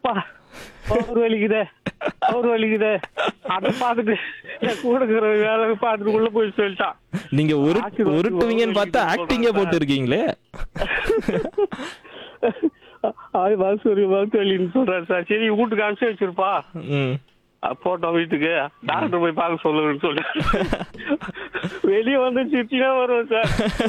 அப்பா அவர் வலிக்குதே அவர் வலிக்குதே அதை பார்த்துட்டு என் கூட இருக்கிற வேலை பார்த்துட்டு உள்ள போய் சொல்லிட்டான் நீங்க உரு ஆசீர்வாத் உருட்டுவீங்கன்னு பார்த்தா சொல்றாங்க ஆக்டிங்கே சார். போட்டு இருக்கீங்களே ஆய் வாசூரி வாசலின்னு சொல்றாரு சார் சரி வீட்டுக்கு அனுப்பிச்சு வச்சிருப்பா ம் அஹ் போட்டோம் வீட்டுக்கு டாக்டர் போய் பார்க்க சொல்லுங்கன்னு சொல்லி வெளியே வந்து சிரிச்சுனா வருவோம் சார்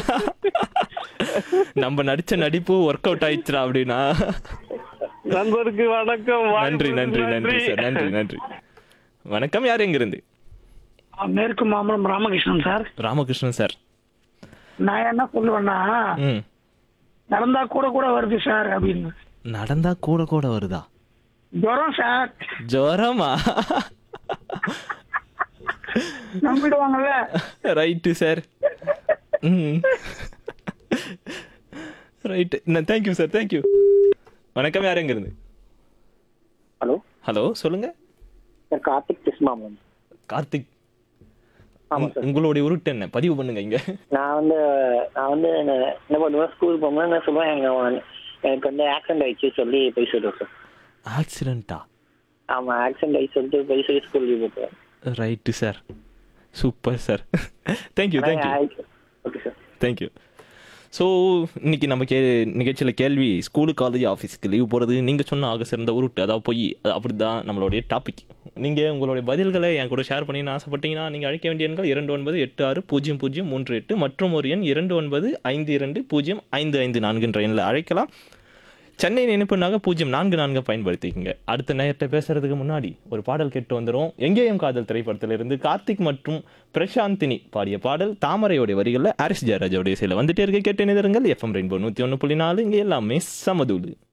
நம்ம நடிச்ச நடிப்பு ஒர்க் அவுட் ஆயிடுச்சுடா அப்படின்னா நண்பருக்கு வணக்கம் நன்றி நன்றி நன்றி சார் நன்றி நன்றி வணக்கம் யார் எங்கிருந்து மேற்கு மாம்பலம் ராமகிருஷ்ணன் சார் ராமகிருஷ்ணன் சார் நான் என்ன சொல்லுவேன்னா ம் நடந்தா கூட கூட வருது சார் அப்படின்னு நடந்தா கூட கூட வருதா ஜுரம் சார் ஜுரமா நம்பிடுவாங்கல்ல ரைட்டு சார் ம் ரைட்டு தேங்க்யூ சார் தேங்க்யூ வணக்கம் யார் எங்கிருந்து ஹலோ ஹலோ சொல்லுங்க சார் கார்த்திக் கிருஷ்ணாமன் கார்த்திக் ஆமா உங்க- உங்களுடைய உருட்டு என்ன பதிவு பண்ணுங்க இங்க நான் வந்து நான் வந்து என்ன என்ன பண்ணுவேன் ஸ்கூல் போகும்போது என்ன சொல்லுவேன் எங்க எனக்கு வந்து ஆக்சிடென்ட் ஆயிடுச்சு சொல்லி போய் சொல்லுவேன் சார் ஆக்சிடென்ட்டா ஆமா ஆக்சிடென்ட் ஆயிடுச்சு சொல்லிட்டு போய் சொல்லி ஸ்கூல் லீவ் போட்டுருவேன் right sir super sir thank you thank you okay sir thank you so இன்னைக்கு நம்ம கே நிகழ்ச்சியில் கேள்வி ஸ்கூலு காலேஜ் ஆஃபீஸ்க்கு லீவ் போகிறது நீங்கள் சொன்ன ஆக சிறந்த உருட்டு அதாவது போய் அது அப்படி தான் நம்மளுடைய டாபிக் நீங்கள் உங்களுடைய பதில்களை என் கூட ஷேர் பண்ணி ஆசைப்பட்டீங்கன்னா நீங்கள் அழைக்க வேண்டிய எண்கள் இரண்டு ஒன்பது எட்டு ஆறு பூஜ்ஜியம் பூஜ்ஜியம் மூன்று எட்டு மற்றும் ஒரு எண் இரண்டு ஒன்பது ஐந்து இரண்டு பூஜ்ஜியம் ஐந்து ஐந்து நான்குன்ற எண்ணில் அழைக்கலாம் சென்னை நினைப்புனாக பூஜ்ஜியம் நான்கு நான்கு பயன்படுத்திக்கங்க அடுத்த நேரத்தை பேசுறதுக்கு முன்னாடி ஒரு பாடல் கேட்டு வந்துடும் எங்கேயும் காதல் திரைப்படத்திலிருந்து கார்த்திக் மற்றும் பிரசாந்தினி பாடிய பாடல் தாமரையோடைய வரிகளில் ஹாரிஸ் ஜெயராஜோடைய இசையில் வந்துட்டே இருக்க கேட்டு நிதருங்கள் எஃப்எம் ரெயின்போ நூற்றி ஒன்று புள்ளி நாலு இங்கே எல்லாமே சமதூளு